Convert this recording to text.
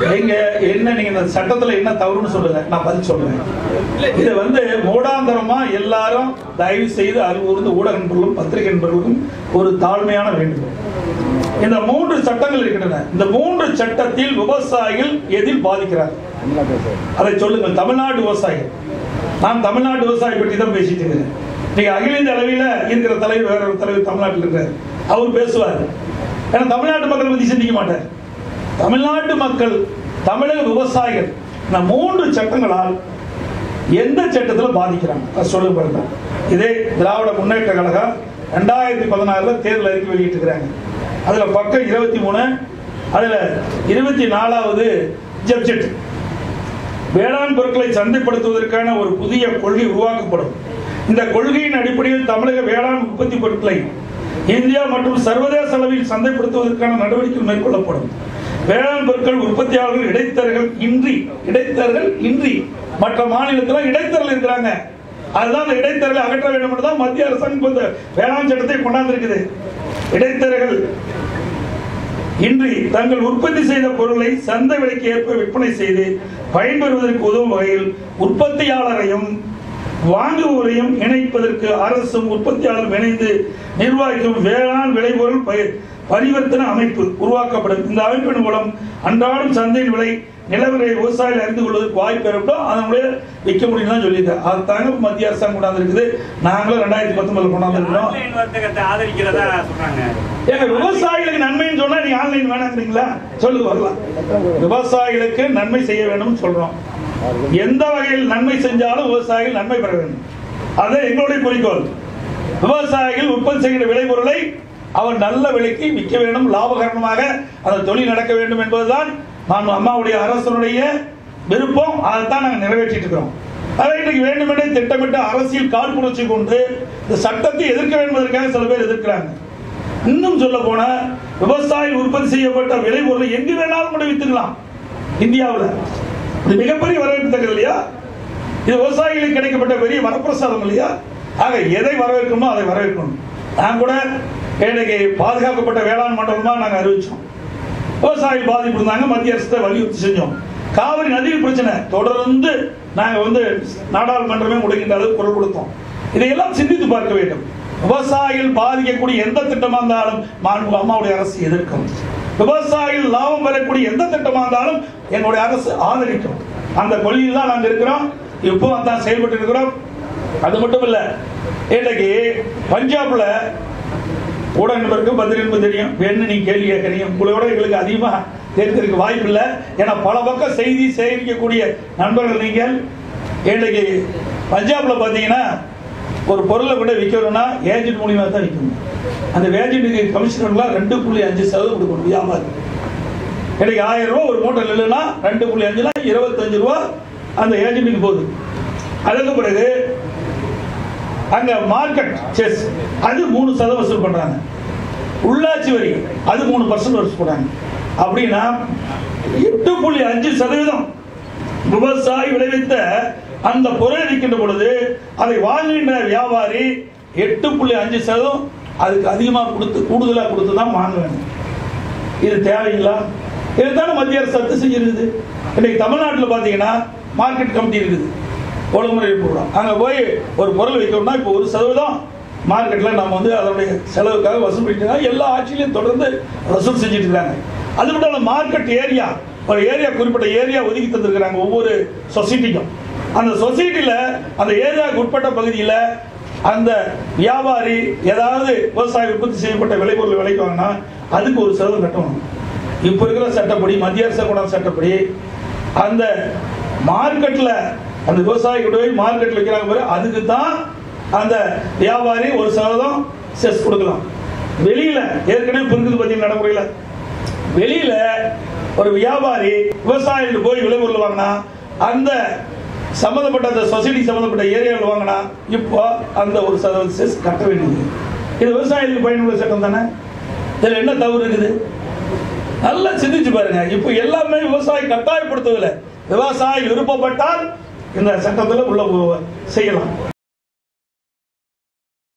நீங்க என்ன நீங்க இந்த சட்டத்துல என்ன தவறுன்னு சொல்லுங்க நான் பதில் சொல்றேன் இது வந்து மூடாந்தரமா எல்லாரும் தயவு செய்து அறிவுறுந்து ஊடக நண்பர்களும் பத்திரிகை நண்பர்களுக்கும் ஒரு தாழ்மையான வேண்டுகோள் இந்த மூன்று சட்டங்கள் இருக்கின்றன இந்த மூன்று சட்டத்தில் விவசாயிகள் எதில் பாதிக்கிறார் அதை சொல்லுங்கள் தமிழ்நாடு விவசாயிகள் நான் தமிழ்நாட்டு விவசாயி பற்றி தான் பேசிட்டு இருக்கிறேன் நீங்க அகில இந்திய அளவில் இருக்கிற தலைவர் வேற ஒரு தலைவர் தமிழ்நாட்டில் இருக்காரு அவர் பேசுவார் ஏன்னா தமிழ்நாட்டு மக்களை பத்தி சிந்திக்க மாட்டார் தமிழ்நாட்டு மக்கள் தமிழக விவசாயிகள் இந்த மூன்று சட்டங்களால் எந்த சட்டத்தில் பாதிக்கிறாங்க அதை சொல்லுங்க பாருங்க இதே திராவிட முன்னேற்ற கழகம் ரெண்டாயிரத்தி பதினாறுல தேர்தல் அறிக்கை வெளியிட்டிருக்கிறாங்க அதுல பக்கம் இருபத்தி மூணு அதுல இருபத்தி நாலாவது ஜப்ஜெட் வேளாண் பொருட்களை சந்தைப்படுத்துவதற்கான ஒரு புதிய கொள்கை உருவாக்கப்படும் இந்த கொள்கையின் அடிப்படையில் தமிழக வேளாண் உற்பத்தி பொருட்களை இந்தியா மற்றும் சர்வதேச அளவில் சந்தைப்படுத்துவதற்கான நடவடிக்கைகள் மேற்கொள்ளப்படும் வேளாண் பொருட்கள் உற்பத்தியாளர்கள் இடைத்தரகர்கள் இன்றி இடைத்தரகர்கள் இன்றி மற்ற மாநிலத்தில் இடைத்தரகர்கள் இருக்கிறாங்க அதுதான் அந்த இடைத்தரகளை அகற்ற வேண்டும் என்று தான் மத்திய அரசாங்கம் இப்ப இந்த வேளாண் சட்டத்தை கொண்டாந்திருக்குது இடைத்தரகர்கள் இன்றி தங்கள் உற்பத்தி செய்த பொருளை சந்தை விலைக்கு ஏற்ப விற்பனை செய்து பயன்பெறுவதற்கு உதவும் வகையில் உற்பத்தியாளரையும் வாங்குவோரையும் இணைப்பதற்கு அரசும் உற்பத்தியாளரும் இணைந்து நிர்வகிக்கும் வேளாண் விளைபொருள் பய- பரிவர்த்தனை அமைப்பு உருவாக்கப்படும் இந்த அமைப்பின் மூலம் அன்றாடம் சந்தையின் விலை நிலவரை விவசாயிகள் அறிந்து கொள்வதற்கு வாய்ப்பு ஏற்படும் அதன் மூலம் விற்க முடியும் தான் சொல்லியிருக்காங்க அது தாங்க மத்திய அரசாங்கம் கொண்டாந்துருக்குது நாங்களும் ரெண்டாயிரத்தி பத்தொன்பதுல கொண்டாந்துருக்கிறோம் ஆன்லைன் வர்த்தகத்தை ஆதரிக்கிறதா சொல்றாங்க ஏங்க விவசாயிகளுக்கு நன்மைன்னு சொன்னா நீங்க ஆன்லைன் வேணாங்கிறீங்களா சொல்லுங்க வரலாம் விவசாயிகளுக்கு நன்மை செய்ய வேண்டும் சொல்றோம் எந்த வகையில் நன்மை செஞ்சாலும் விவசாயிகள் நன்மை பெற வேண்டும் அது எங்களுடைய குறிக்கோள் விவசாயிகள் உற்பத்தி செய்கிற விளைபொருளை அவர் நல்ல விலைக்கு விற்க வேண்டும் லாபகரமாக அந்த தொழில் நடக்க வேண்டும் என்பதுதான் நான் அம்மாவுடைய அரசனுடைய விருப்பம் அதைத்தான் நாங்கள் நிறைவேற்றிட்டு இருக்கிறோம் அதை இன்றைக்கு வேண்டுமென்றே திட்டமிட்டு அரசியல் காழ்ப்புணர்ச்சி கொண்டு இந்த சட்டத்தை எதிர்க்க வேண்டும் என்பதற்காக சில பேர் எதிர்க்கிறாங்க இன்னும் சொல்ல போனா விவசாயி உற்பத்தி செய்யப்பட்ட விளைபொருளை எங்கு வேணாலும் கூட வித்துக்கலாம் இந்தியாவில் இது மிகப்பெரிய வரவேற்கத்தக்கது இல்லையா இது விவசாயிகளுக்கு கிடைக்கப்பட்ட பெரிய வரப்பிரசாதம் இல்லையா ஆக எதை வரவேற்கணுமோ அதை வரவேற்கணும் நான் கூட இன்னைக்கு பாதுகாக்கப்பட்ட வேளாண் மண்டலமா நாங்கள் அறிவிச்சோம் விவசாயிகள் பாதிப்பு இருந்தாங்க மத்திய அரசு வலியுறுத்தி செஞ்சோம் காவிரி நதியில் பிரச்சனை தொடர்ந்து நாங்க வந்து நாடாளுமன்றமே முடக்கின்ற அளவுக்கு குரல் கொடுத்தோம் இதையெல்லாம் சிந்தித்து பார்க்க வேண்டும் விவசாயிகள் பாதிக்கக்கூடிய எந்த திட்டமா இருந்தாலும் மாண்பு அம்மாவுடைய அரசு எதிர்க்கும் விவசாயிகள் லாபம் பெறக்கூடிய எந்த திட்டமா இருந்தாலும் எங்களுடைய அரசு ஆதரிக்கும் அந்த கொள்கையில் தான் நாங்கள் இருக்கிறோம் இப்போ தான் செயல்பட்டு இருக்கிறோம் அது மட்டும் இல்ல இன்னைக்கு பஞ்சாப்ல ஊடக நண்பருக்கும் பத்திரிகைக்கும் தெரியும் வேணும் நீங்க கேள்வி கேட்கறீங்க உங்களோட எங்களுக்கு அதிகமா தெரிஞ்சிருக்க வாய்ப்பு இல்லை ஏன்னா பல பக்கம் செய்தி சேகரிக்கக்கூடிய நண்பர்கள் நீங்கள் இன்னைக்கு பஞ்சாப்ல பார்த்தீங்கன்னா ஒரு பொருளை கூட விற்கணும்னா ஏஜென்ட் மூலியமா தான் விற்கணும் அந்த ஏஜென்ட்டுக்கு கமிஷனர்லாம் ரெண்டு புள்ளி அஞ்சு சதவீதம் கொடுக்கணும் வியாபாரி இன்னைக்கு ஆயிரம் ரூபா ஒரு மூட்டை இல்லைன்னா ரெண்டு புள்ளி அஞ்சுனா இருபத்தஞ்சு ரூபா அந்த ஏஜென்ட்டுக்கு போகுது அதுக்கு பிறகு அங்க மார்க்கெட் செஸ் அது மூணு சதவீதம் வசூல் பண்றாங்க உள்ளாட்சி வரி அது மூணு பர்சன்ட் வசூல் பண்றாங்க அப்படின்னா எட்டு புள்ளி அஞ்சு சதவீதம் விவசாயி விளைவித்த அந்த பொருளை விற்கின்ற பொழுது அதை வாங்குகின்ற வியாபாரி எட்டு புள்ளி அஞ்சு சதவீதம் அதுக்கு அதிகமாக கொடுத்து கூடுதலாக கொடுத்து தான் வாங்க வேணும் இது தேவைங்களா இதுதானே மத்திய அரசு ரத்து செஞ்சிருக்குது இன்னைக்கு தமிழ்நாட்டில் பார்த்தீங்கன்னா மார்க்கெட் கமிட்டி இருக்குது ஒழுங்குமுறை கூடம் அங்கே போய் ஒரு பொருள் வைக்கணும்னா இப்போ ஒரு சதவீதம் மார்க்கெட்டில் நம்ம வந்து அதனுடைய செலவுக்காக வசூல் பண்ணிட்டு இருக்கோம். எல்லா ஆட்சியிலையும் தொடர்ந்து வசூல் செஞ்சுட்டு இருக்காங்க அது மட்டும் இல்லை மார்க்கெட் ஏரியா ஒரு ஏரியா குறிப்பிட்ட ஏரியா ஒதுக்கி தந்திருக்கிறாங்க ஒவ்வொரு சொசைட்டிக்கும் அந்த சொசைட்டியில் அந்த ஏரியாவுக்கு உட்பட்ட பகுதியில் அந்த வியாபாரி ஏதாவது விவசாய உற்பத்தி செய்யப்பட்ட விளைபொருள் விலைக்கு வாங்கினா அதுக்கு ஒரு சதவீதம் கட்டணும் இப்போ இருக்கிற சட்டப்படி மத்திய அரசு கொண்டாந்த சட்டப்படி அந்த மார்க்கெட்டில் அந்த விவசாயி கொண்டு போய் மார்க்கெட்டில் வைக்கிறாங்க பாரு அதுக்கு தான் அந்த வியாபாரி ஒரு சதவீதம் செஸ் கொடுக்கலாம் வெளியில ஏற்கனவே புரிஞ்சது பார்த்தீங்கன்னா நடைமுறையில் வெளியில ஒரு வியாபாரி விவசாயிகள் போய் விளைபொருள் வாங்கினா அந்த சம்மந்தப்பட்ட அந்த சொசைட்டி சம்மந்தப்பட்ட ஏரியாவில் வாங்கினா இப்போ அந்த ஒரு சதவீத செஸ் கட்ட வேண்டியது இது விவசாயிகளுக்கு பயனுள்ள சட்டம் தானே இதில் என்ன தவறு இருக்குது நல்லா சிந்திச்சு பாருங்க இப்போ எல்லாமே விவசாயி கட்டாயப்படுத்தவில்லை விவசாயி விருப்பப்பட்டால் இந்த சட்டத்தில் உள்ள செய்யலாம்